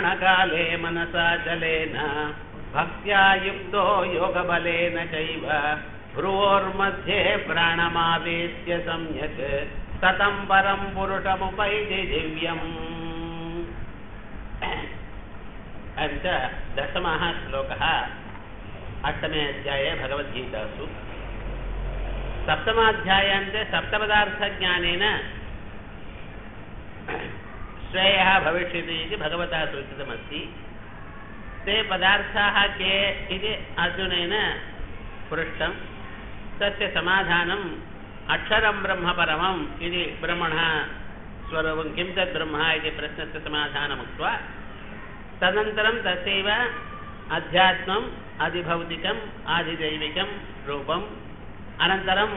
प्रयाणकाले मनसा जलेन भक्त्या युक्तो योगबलेन चैव भ्रुवोर्मध्ये प्राणमावेश्य सम्यक् ततं परं पुरुषमुपैति दिव्यम् अञ्च दशमः श्लोकः अष्टमे अध्याये भगवद्गीतासु सप्तमाध्यायान्ते सप्तपदार्थज्ञानेन श्रेयः भविष्यति इति भगवता सूचितमस्ति ते पदार्थाः के इति अर्जुनेन पृष्टं तस्य समाधानम् अक्षरं ब्रह्म परमम् इति ब्रह्मणः स्वरूपं किं तत् ब्रह्म इति प्रश्नस्य समाधानमुक्त्वा तदनन्तरं तस्यैव अध्यात्मम् आदिभौतिकम् आदिदैविकं रूपम् अनन्तरं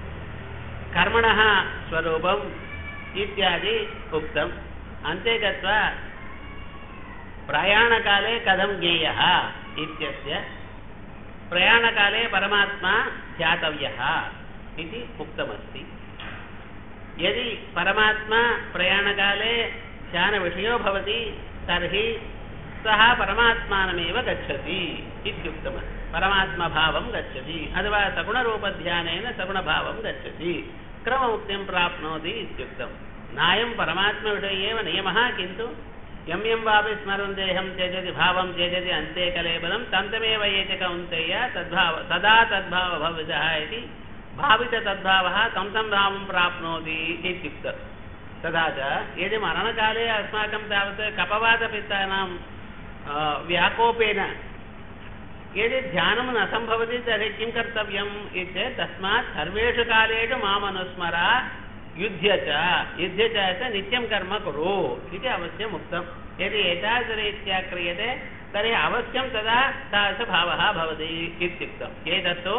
कर्मणः स्वरूपम् इत्यादि उक्तम् अन्ते गत्वा प्रयाणकाले कथं ज्ञेयः इत्यस्य प्रयाणकाले परमात्मा ध्यातव्यः इति उक्तमस्ति यदि परमात्मा प्रयाणकाले ध्यानविषयो भवति तर्हि सः परमात्मानमेव गच्छति इत्युक्तमस्ति परमात्मभावं गच्छति अथवा सगुणरूपध्यानेन सगुणभावं गच्छति क्रममुक्तिं प्राप्नोति इत्युक्तं नायं परमात्मविषये एव नियमः किन्तु यं यं वापि स्मरन्देहं त्यजति भावं त्यजति अन्ते कलेबलं तं तमेव ये च कौन्तेय तद्भाव सदा तद्भावभवितः इति भाविततद्भावः तं तं भावं प्राप्नोति इत्युक्तम् तथा च यदि मरणकाले अस्माकं तावत् कपवातपित्तानां व्याकोपेन यदि ध्यानं न सम्भवति तर्हि किं कर्तव्यम् इत्येतत् तस्मात् सर्वेषु कालेषु मामनुस्मर युध्य च युध्य च च नित्यं कर्म कुरु इति अवश्यम् उक्तं यदि एतादृशरीत्या क्रियते तर्हि अवश्यं तदा तादृशभावः भवति इत्युक्तम् एतत्तु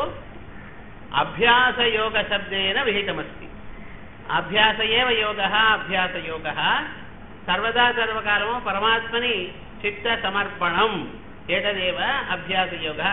अभ्यासयोगशब्देन विहितमस्ति अभ्यास एव योगः अभ्यासयोगः सर्वदा सर्वकालमु परमात्मनि चित्तसमर्पणम् एतदेव अभ्यासयोगः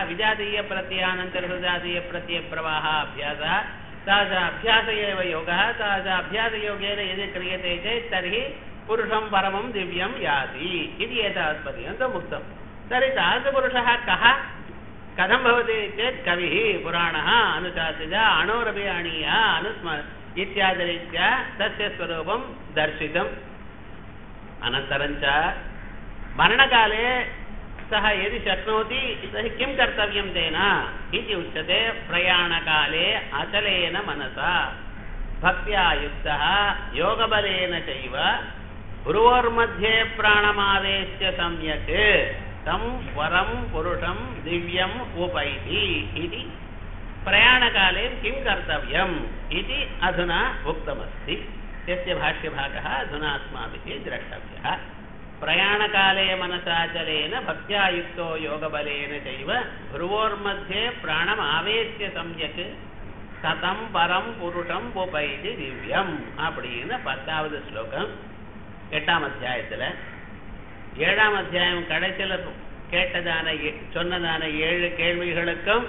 विजातीयप्रत्ययानन्तरजातीयप्रत्ययप्रवाहः अभ्यासः तादृश अभ्यास एव योगः तादृश अभ्यासयोगेन यदि क्रियते चेत् तर्हि पुरुषं परमं दिव्यं याति इति एतावत्पर्यन्तम् उक्तं तर्हि तादृशपुरुषः कः कथं भवति चेत् कविः पुराणः अनुशासित अणोरपि अणीयः अनुस्म इत्यादिरीत्या तस्य स्वरूपं दर्शितम् अनन्तरं च मरणकाले सः यदि शक्नोति तर्हि किं कर्तव्यं तेन इति उच्यते प्रयाणकाले अचलेन मनसा भक्त्या युक्तः योगबलेन चैव भ्रुवोर्मध्ये प्राणमावेश्य सम्यक् तं वरं पुरुषं दिव्यम् उपैति इति प्रयाणकाले किं कर्तव्यम् इति अधुना उक्तमस्ति यस्य भाष्यभागः अधुना अस्माभिः द्रष्टव्यः प्रयाणकाले मनसाचलेन भक्त्या युक्तो योगबलेन चैव भ्रुवोर्मध्ये प्राणमावेश्य सम्यक् சதம் பரம் புருஷம் உபைதி திவ்யம் அப்படின்னு பத்தாவது ஸ்லோகம் எட்டாம் அத்தியாயத்துல ஏழாம் அத்தியாயம் கடைசியில கேட்டதான சொன்னதான ஏழு கேள்விகளுக்கும்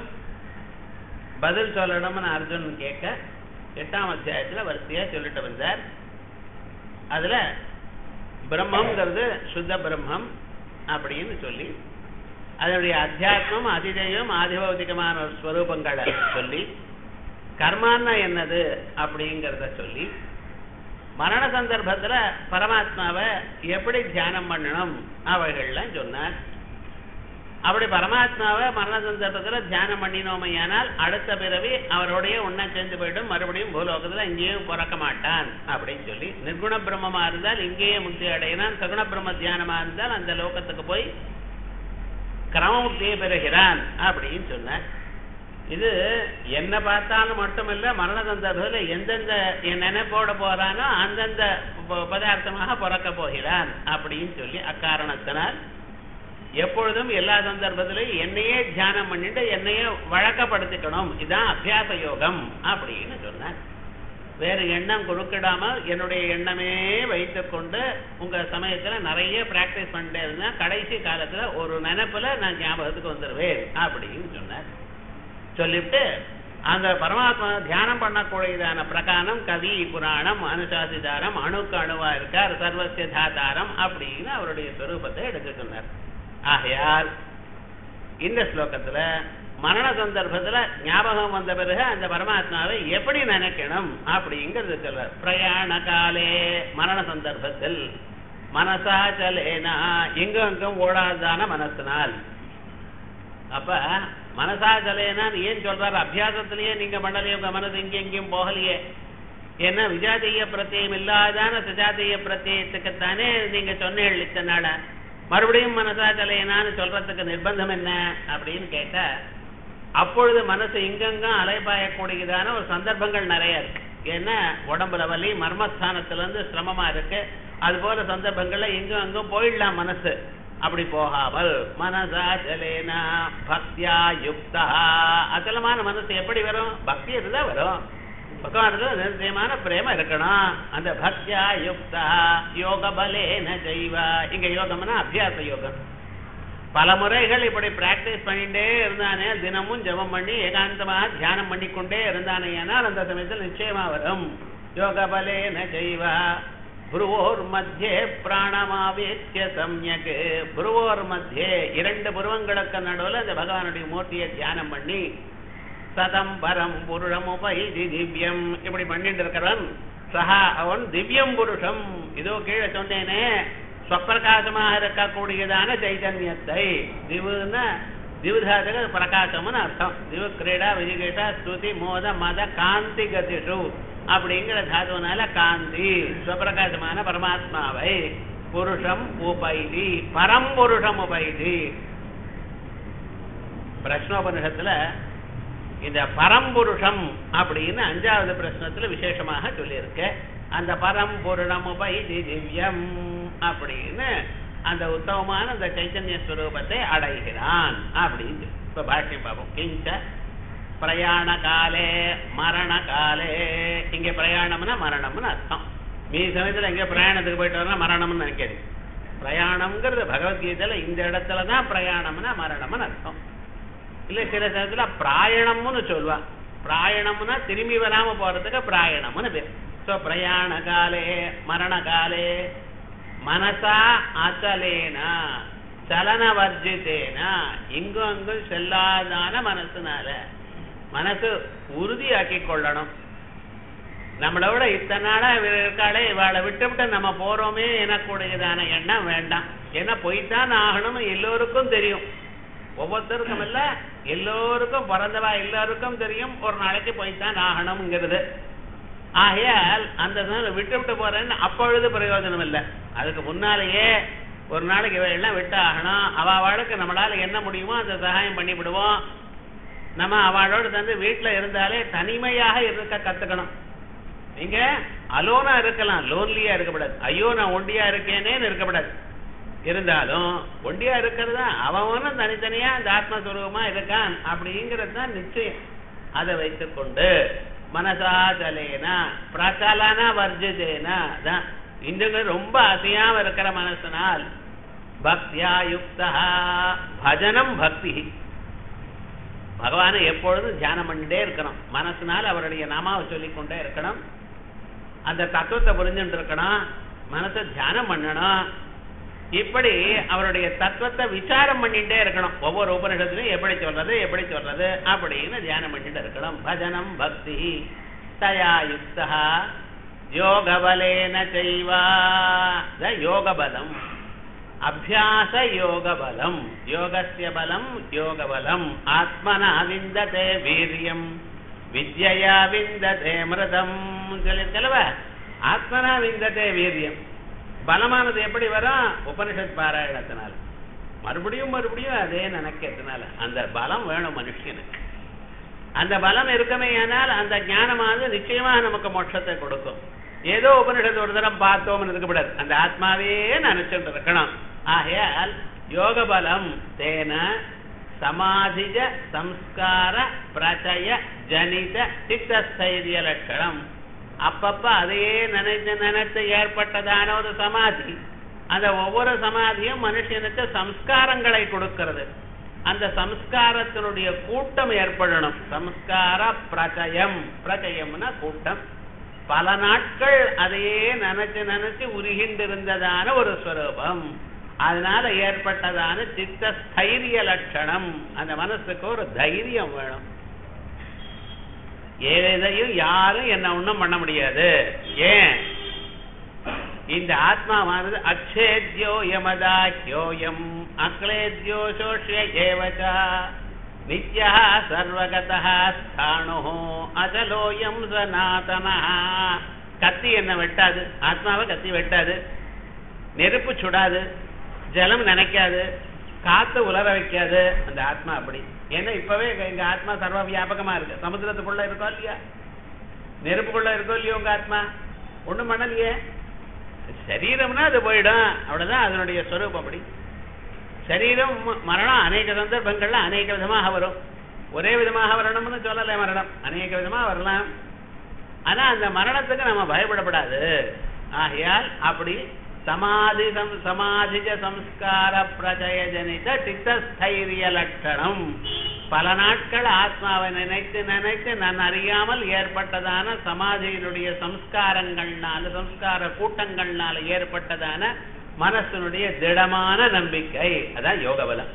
பதில் சொல்லணும்னு அர்ஜுன் கேட்க எட்டாம் அத்தியாயத்துல வரிசையா சொல்லிட்டு வந்தார் அதுல பிரம்மங்கிறது சுத்த பிரம்மம் அப்படின்னு சொல்லி அதனுடைய அத்தியாத்மம் அதிதயம் ஆதிபௌதிகமான ஒரு ஸ்வரூபங்களை சொல்லி கர்மான்னா என்னது அப்படிங்கிறத சொல்லி மரண சந்தர்ப்பத்துல பரமாத்மாவை எப்படி தியானம் பண்ணணும் அவைகள்லாம் சொன்னார் அப்படி பரமாத்மாவை மரண சந்தர்ப்பத்துல தியானம் பண்ணினோமையானால் அடுத்த பிறவி அவருடைய ஒன்னா சேர்ந்து போயிட்டும் மறுபடியும் பூலோகத்துல இங்கேயும் பிறக்க மாட்டான் அப்படின்னு சொல்லி நிர்குண பிரம்மமா இருந்தால் இங்கேயே முக்தி அடையினான் சகுண பிரம்ம தியானமா இருந்தால் அந்த லோகத்துக்கு போய் கிரமமுக்தியை பெறுகிறான் அப்படின்னு சொன்னார் இது என்ன பார்த்தாலும் மட்டுமல்ல மரண சந்தர்ப்பத்தில் எந்தெந்த நினைப்போட போறானோ அந்தந்த பதார்த்தமாக பிறக்க போகிறான் அப்படின்னு சொல்லி அக்காரணத்தினால் எப்பொழுதும் எல்லா சந்தர்ப்பத்திலையும் என்னையே தியானம் பண்ணிட்டு என்னையே வழக்கப்படுத்திக்கணும் இதுதான் அபியாச யோகம் அப்படின்னு சொன்னார் வேறு எண்ணம் கொடுக்கிடாமல் என்னுடைய எண்ணமே வைத்துக்கொண்டு உங்க சமயத்துல நிறைய பிராக்டிஸ் பண்ணிட்டே இருந்தா கடைசி காலத்துல ஒரு நினைப்புல நான் ஞாபகத்துக்கு வந்துடுவேன் அப்படின்னு சொன்னார் சொல்லிவிட்டு அந்த பரமாத்மா தியானம் பண்ணக்கூடியதான பிரகாரம் கவி புராணம் அனுசாசிதாரம் அணுக்கு அணுவா இருக்கார் சர்வசிய தாதாரம் அப்படின்னு அவருடைய ஸ்வரூபத்தை எடுக்க சொன்னார் ஆகையால் இந்த ஸ்லோகத்துல மரண சந்தர்ப்பத்துல ஞாபகம் வந்த பிறகு அந்த பரமாத்மாவை எப்படி நினைக்கணும் அப்படிங்கிறது சொல்றார் பிரயாண காலே மரண சந்தர்ப்பத்தில் மனசா சலேனா எங்கும் அங்கும் ஓடாதான மனசினால் அப்ப மனசா சலேனான்னு ஏன் சொல்றாரு அபியாசத்திலேயே நீங்க பண்ணலையே உங்க மனசு இங்க எங்கேயும் போகலையே ஏன்னா விஜாதீய பிரத்தியம் இல்லாதான சுஜாதீய பிரத்தியத்துக்குத்தானே நீங்க சொன்னேன் இத்தனால மறுபடியும் மனசா சலேனான்னு சொல்றதுக்கு நிர்பந்தம் என்ன அப்படின்னு கேட்டா அப்பொழுது மனசு இங்கங்கும் அலைபாயக்கூடியதான ஒரு சந்தர்ப்பங்கள் நிறைய இருக்கு ஏன்னா உடம்புல வலி மர்மஸ்தானத்துல இருந்து சிரமமா இருக்கு அது போல சந்தர்ப்பங்கள்ல எங்கும் அங்கும் போயிடலாம் மனசு அப்படி போகாமல் மனசாச்சலேனா பக்தியா யுக்தா அச்சலமான மனசு எப்படி வரும் பக்தி இருந்தா வரும் பகவானத்துல நிச்சயமான பிரேம இருக்கணும் அந்த பக்தியா யுக்தா யோக பலேன செய்வா இங்க யோகம்னா அபியாச யோகம் பல முறைகள் இப்படி பிராக்டிஸ் பண்ணிட்டே இருந்தானே தினமும் ஜெபம் பண்ணி ஏகாந்தமாக தியானம் பண்ணிக்கொண்டே இருந்தானே ஆனால் அந்த சமயத்தில் நிச்சயமா வரும் யோக பலேன செய்வா புருவோர் மத்தியே பிராணமாவேத்திய சம்யக் புருவோர் மத்தியே இரண்டு புருவங்களுக்கு நடுவில் அந்த பகவானுடைய மூர்த்தியை தியானம் பண்ணி சதம் பரம் புருஷம் உபைதி திவ்யம் இப்படி பண்ணிட்டு இருக்கிறவன் சஹா அவன் திவ்யம் புருஷம் இதோ கீழே சொன்னேனே ஸ்வப்பிரகாசமாக இருக்கக்கூடியதான சைதன்யத்தை திவுன்னா திவுதாதுக்கு பிரகாசம்னு அர்த்தம் திவு கிரீடா விஜிகேஷா ஸ்துதி மோத மத காந்தி கதிஷு அப்படிங்கிற தாதுவனால காந்தி ஸ்வப்பிரகாசமான பரமாத்மாவை புருஷம் உபைதி பரம்புருஷம் உபைதி பிரஷ்னோபனிஷத்துல இந்த பரம்புருஷம் அப்படின்னு அஞ்சாவது பிரश्னத்துல விசேஷமாக சொல்லியிருக்கு அந்த பரம்புருஷம் உபைதி திவ்யம் அப்படின்னு அந்த உத்தமமான அந்த சைத்தன்ய ஸ்வரூபத்தை அடைகிறான் அப்படின்னு இப்ப பாஷ்யம் பார்ப்போம் கிஞ்ச பிரயாண காலே மரண காலே இங்க பிரயாணம்னா மரணம்னு அர்த்தம் மீ சமயத்துல எங்க பிரயாணத்துக்கு போயிட்டு வரா மரணம்னு நினைக்காது பிரயாணம்ங்கிறது பகவத்கீதையில இந்த இடத்துல தான் பிரயாணம்னா மரணம்னு அர்த்தம் இல்ல சில சமயத்துல பிராயணம்னு சொல்லுவா பிராயணம்னா திரும்பி வராம போறதுக்கு பிராயணம்னு பேர் சோ பிரயாண காலே மரண காலே மனசா அச்சலேனா சலன வர்ஜித்தேனா இங்கும் அங்கும் செல்லாதான மனசுனால மனசு உறுதியாக்கி கொள்ளணும் நம்மளோட இத்தனை நாளா இவ இருக்காளே இவாளை விட்டு விட்டு நம்ம போறோமே எனக்கூடியதான எண்ணம் வேண்டாம் ஏன்னா போய்த்தான் ஆகணும் எல்லோருக்கும் தெரியும் ஒவ்வொருத்தருக்கும் இல்ல எல்லோருக்கும் பிறந்தவா எல்லாருக்கும் தெரியும் ஒரு நாளைக்கு போய்த்தான் ஆகணுங்கிறது ஆகையால் அந்த நாள் விட்டு விட்டு போறேன்னு அப்பொழுது பிரயோஜனம் இல்லை அதுக்கு முன்னாலேயே ஒரு நாளைக்கு எல்லாம் விட்டு ஆகணும் அவ அவளுக்கு நம்மளால என்ன முடியுமோ அந்த சகாயம் பண்ணி விடுவோம் நம்ம அவளோட தந்து வீட்டுல இருந்தாலே தனிமையாக இருக்க கத்துக்கணும் நீங்க அலோனா இருக்கலாம் லோன்லியா இருக்கக்கூடாது ஐயோ நான் ஒண்டியா இருக்கேனேன்னு இருக்கக்கூடாது இருந்தாலும் ஒண்டியா இருக்கிறது அவனும் தனித்தனியா அந்த ஆத்மஸ்வரூபமா இருக்கான் அப்படிங்கிறது தான் நிச்சயம் அதை வைத்துக்கொண்டு மனசாச்சலேனா பிரச்சலன வர்ஜிதேனா தான் இந்த ரொம்ப அசையாம இருக்கிற மனசனால் பக்தியா யுக்தா பஜனம் பக்தி பகவானை எப்பொழுதும் தியானம் பண்ணிட்டே இருக்கணும் மனசுனால் அவருடைய நாமாவை சொல்லிக்கொண்டே இருக்கணும் அந்த தத்துவத்தை புரிஞ்சுட்டு இருக்கணும் மனசை தியானம் பண்ணணும் இப்படி அவருடைய தத்துவத்தை விசாரம் பண்ணிட்டே இருக்கணும் ஒவ்வொரு உபனிஷத்துலையும் எப்படி சொல்றது எப்படி சொல்றது அப்படின்னு தியானம் பண்ணிட்டு இருக்கணும் பஜனம் பக்தி தயா யுக்தா யோகபலேன செய்வா யோகபலம் அபியாச யோகபலம் யோகஸ்ய பலம் யோகபலம் ஆத்மனா விந்ததே வீரியம் வித்யா விந்ததே மிருதம் சொல்லியிருக்கலவ ஆத்மனா விந்ததே வீரியம் பலமானது எப்படி வரும் உபனிஷத் பாராயணத்தினால மறுபடியும் மறுபடியும் அதே நினைக்கிறதுனால அந்த பலம் வேணும் மனுஷனுக்கு அந்த பலம் இருக்குமே ஆனால் அந்த ஞானமானது நிச்சயமாக நமக்கு மோட்சத்தை கொடுக்கும் ஏதோ உபனிஷத்து ஒரு தரம் பார்த்தோம்னு இருக்கக்கூடாது அந்த ஆத்மாவே நினைச்சுட்டு இருக்கணும் ஆகையால் யோக பலம் தேன சமாதிஜ சம்ஸ்கார பிரச்சய ஜனித சித்தஸ்தைரிய லட்சணம் அப்பப்ப அதையே நினைத்து நினைத்து ஏற்பட்டதான ஒரு சமாதி அந்த ஒவ்வொரு சமாதியும் மனுஷனுக்கு சம்ஸ்காரங்களை கொடுக்கிறது அந்த சம்ஸ்காரத்தினுடைய கூட்டம் ஏற்படணும் சம்ஸ்கார பிரச்சயம் பிரச்சயம்னா கூட்டம் பல நாட்கள் அதையே நினைச்சு நினைச்சு உருகின்றிருந்ததான ஒரு ஸ்வரூபம் அதனால ஏற்பட்டதான சித்த ஸ்தைரிய லட்சணம் அந்த மனசுக்கு ஒரு தைரியம் வேணும் எதையும் யாரும் என்ன ஒண்ணும் பண்ண முடியாது ஏன் இந்த ஆத்மாவானது அக்ஷேத்யோ யமதா ஹ்யோயம் அக்லேத்யோ சோஷ்ய ஏவச்சா நித்யா சர்வகதா ஸ்தானு அஜலோயம் சனாதனா கத்தி என்ன வெட்டாது ஆத்மாவை கத்தி வெட்டாது நெருப்பு சுடாது ஜலம் நினைக்காது காத்து உலர வைக்காது அந்த ஆத்மா அப்படி ஏன்னா இப்பவே எங்க ஆத்மா சர்வ வியாபகமா இருக்கு சமுத்திரத்துக்குள்ள இருக்கோ இல்லையா நெருப்புக்குள்ள இருக்கோ இல்லையோ உங்க ஆத்மா ஒண்ணும் பண்ணலையே சரீரம்னா அது போயிடும் அவ்வளவுதான் அதனுடைய ஸ்வரூபம் அப்படி சரீரம் ம- மரணம் அநேக சந்தர்ப்பங்கள்ல அநேக விதமாக வரும் ஒரே விதமாக வரணும்னு சொல்லலை மரணம் அநேக விதமா வரலாம் ஆனா அந்த மரணத்துக்கு நம்ம பயப்படப்படாது ஆகையால் அப்படி சமாதி சம் சமாதிஜ சம்ஸ்கார பிரஜய ஜனித சித்தஸ்தைரிய லட்சணம் பல நாட்கள் ஆத்மாவை நினைத்து நினைத்து நான் அறியாமல் ஏற்பட்டதான சமாதியினுடைய சம்ஸ்காரங்கள்னால சம்ஸ்கார கூட்டங்கள்னால ஏற்பட்டதான மனசனுடைய திடமான நம்பிக்கை அதான் யோக பலம்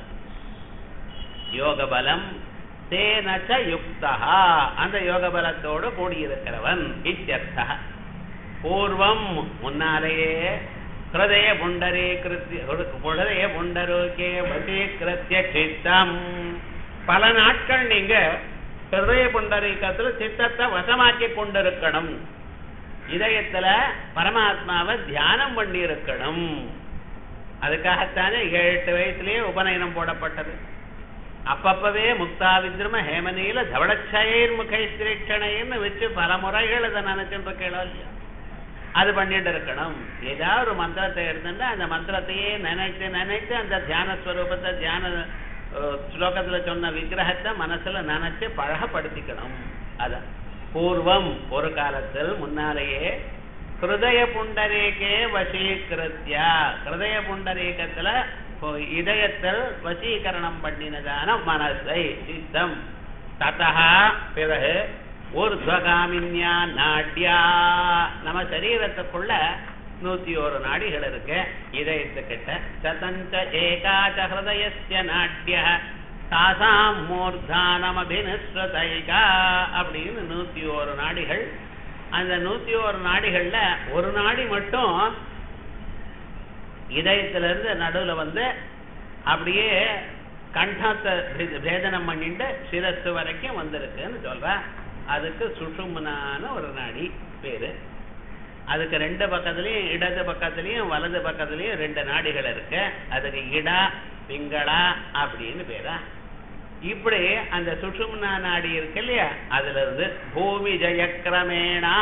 யோக பலம் தேனச்ச யுக்தா அந்த யோக பலத்தோடு கூடியிருக்கிறவன் இத்தியர்த்தா பூர்வம் முன்னாலேயே ஹிருதய புண்டரே கிருத்திய ஹிருதய புண்டரோக்கே வசீகிருத்திய சித்தம் பல நாட்கள் நீங்க ஹிருதய புண்டரீகத்துல சித்தத்தை வசமாக்கி கொண்டிருக்கணும் இதயத்துல பரமாத்மாவை தியானம் பண்ணி இருக்கணும் அதுக்காகத்தானே ஏழு எட்டு வயசுலயே உபநயனம் போடப்பட்டது அப்பப்பவே முக்தாவித்ரும ஹேமனியில தவளச்சயர் முகைஸ்திரீட்சணைன்னு வச்சு பல முறைகள் அதை நினைச்சுட்டு இருக்கேளோ இல்லையா அது பண்ணிட்டு இருக்கணும் ஏதாவது ஒரு மந்திரத்தை எடுத்துட்டு அந்த மந்திரத்தையே நினைத்து நினைத்து அந்த தியான ஸ்வரூபத்தை தியான அஹ், ஸ்லோகத்துல சொன்ன விக்கிரகத்தை மனசுல நினைச்சு பழகப்படுத்திக்கணும் அதான் பூர்வம் ஒரு காலத்தில் முன்னாலேயே ஹிருதய புண்டரீகே வசீகிருத்தியா ஹிருதய புண்டரீகத்துல இப்போ இதயத்தில் வசீகரணம் பண்ணினதான மனசை சித்தம் ததா பிறகு ஊர்துவகாமின்யா நாட்யா நம்ம சரீரத்துக்குள்ள நூத்தி ஒரு நாடிகள் இருக்கு இதயத்துக்கிட்ட சதஞ்ச ஏகாச்ச ஹிருதயஸ்ய நாட்ய தாசாம் மூர்தானமபினிஸ்வதைகா அப்படின்னு நூத்தி ஒரு நாடிகள் அந்த நூத்தி ஒரு நாடிகள்ல ஒரு நாடி மட்டும் இதயத்துல இருந்து நடுவுல வந்து அப்படியே கண்டத்தை பே- பேதனம் பண்ணிட்டு சிரசு வரைக்கும் வந்திருக்குன்னு சொல்ற அதுக்கு சுஷும்னான ஒரு நாடி பேரு அதுக்கு ரெண்டு பக்கத்துலயும் இடது பக்கத்துலயும் வலது பக்கத்துலயும் ரெண்டு நாடிகள் இருக்கு அதுக்கு இடா பிங்களா அப்படின்னு பேரா இப்படி அந்த சுஷும்னா நாடி இருக்கு இல்லையா அதுல இருந்து பூமி ஜெயக்கிரமேணா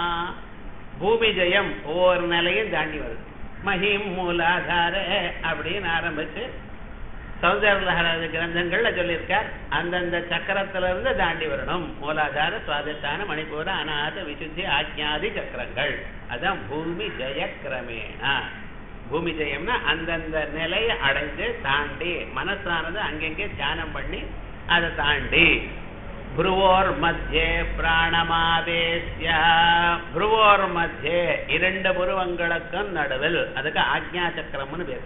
பூமி ஜெயம் ஒவ்வொரு நிலையும் தாண்டி வருது மஹிம் மூலாதார அப்படின்னு ஆரம்பிச்சு சௌந்தரலஹராது கிரந்தங்கள்ல சொல்லியிருக்கார் அந்தந்த சக்கரத்துல இருந்து தாண்டி வரணும் மூலாதார சுவாதிஷ்டான மணிப்பூர அநாத விசுத்தி ஆக்ஞாதி சக்கரங்கள் அதான் பூமி ஜெயக்கிரமேணா பூமி ஜெயம்னா அந்தந்த நிலையை அடைஞ்சு தாண்டி மனசானது அங்கங்கே தியானம் பண்ணி அதை தாண்டி புருவோர் மத்தியே பிராணமாவேசிய புருவோர் மத்தியே இரண்டு புருவங்களுக்கும் நடுவில் அதுக்கு ஆக்ஞா சக்கரம்னு பேர்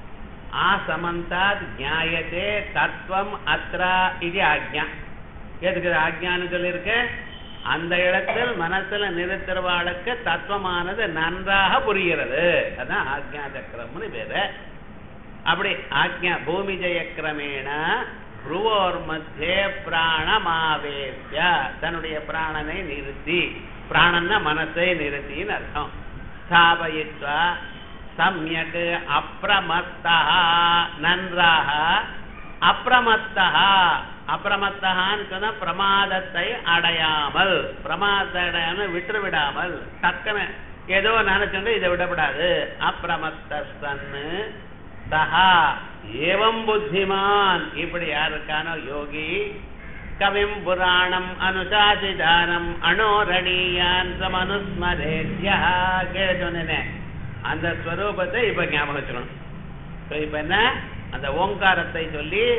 ஆசமந்தாத் ஞாயத்தே தத்துவம் அத்ரா இது ஆக்ஞா எதுக்கு இது ஆக்ஞான்னு சொல்லியிருக்கு அந்த இடத்தில் மனசுல நிறுத்துறவாளுக்கு தத்துவமானது நன்றாக புரிகிறது அதான் ஆக்ஞா சக்கரம்னு பேரு அப்படி ஆக்ஞா பூமி ஜெயக்கிரமேண புருவோர் மத்தியே பிராணமாவேசிய தன்னுடைய பிராணனை நிறுத்தி பிராணன்னா மனசை நிறுத்தின்னு அர்த்தம் ஸ்தாபயித்வா சம்யக் அப்பிரமத்தா நன்றாக அப்பிரமத்தா அப்பிரமத்தகான்னு சொன்னா பிரமாதத்தை அடையாமல் பிரமாதத்தை அடையாமல் விட்டு விடாமல் டக்குன்னு ஏதோ நினைச்சுட்டு இதை விடக்கூடாது அப்பிரமத்தன்னு சஹா ஏவம் புத்திமான் இப்படி யாருக்கானோ யோகி கவிம் புராணம் அனுசாசிதானம் அனோரணீயான் சமனுஸ்மரேத்யா கீழே சொன்னேனே அந்த ஸ்வரூபத்தை இப்ப ஞாபகம் வச்சுக்கணும் So, இப்ப என்ன அந்த ஓங்காரத்தை சொல்லி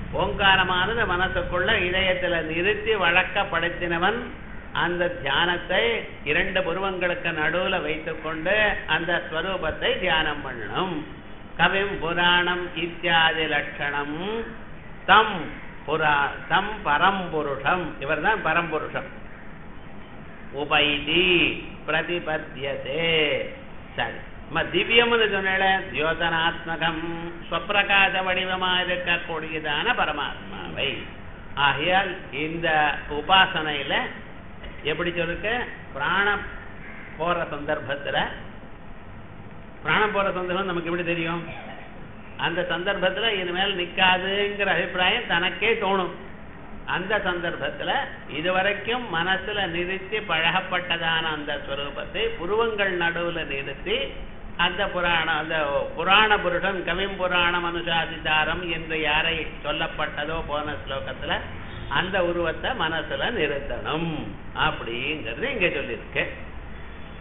ஓங்காரமானது மனசுக்குள்ள இதயத்துல நிறுத்தி வழக்கப்படுத்தினவன் அந்த தியானத்தை இரண்டு புருவங்களுக்கு நடுவுல வைத்துக்கொண்டு அந்த ஸ்வரூபத்தை தியானம் பண்ணணும் கவிம் புராணம் இத்தியாதி லட்சணம் தம் புரா தம் பரம்புருஷம் இவர்தான் பரம்புருஷம் உபைதி பிரதிபத்தியதே சரி நம்ம திவ்யம்னு சொன்னால தியோதனாத்மகம் ஸ்வப்பிரகாச வடிவமா இருக்கக்கூடியதான பரமாத்மாவை ஆகையால் இந்த உபாசனையில எப்படி சொல்லிருக்க பிராணம் போற சந்தர்ப்பத்துல பிராணம் போற சந்தர்ப்பம் நமக்கு எப்படி தெரியும் அந்த சந்தர்ப்பத்துல இனிமேல் நிக்காதுங்கிற அபிப்பிராயம் தனக்கே தோணும் அந்த சந்தர்ப்பத்துல இதுவரைக்கும் மனசுல நிறுத்தி பழகப்பட்டதான அந்த ஸ்வரூபத்தை புருவங்கள் நடுவுல நிறுத்தி அந்த புராணம் அந்த புராண புருஷன் கவிம் புராணம் அனுசாதிதாரம் என்று யாரை சொல்லப்பட்டதோ போன ஸ்லோகத்துல அந்த உருவத்தை மனசுல நிறுத்தணும் அப்படிங்கிறது இங்க சொல்லியிருக்கு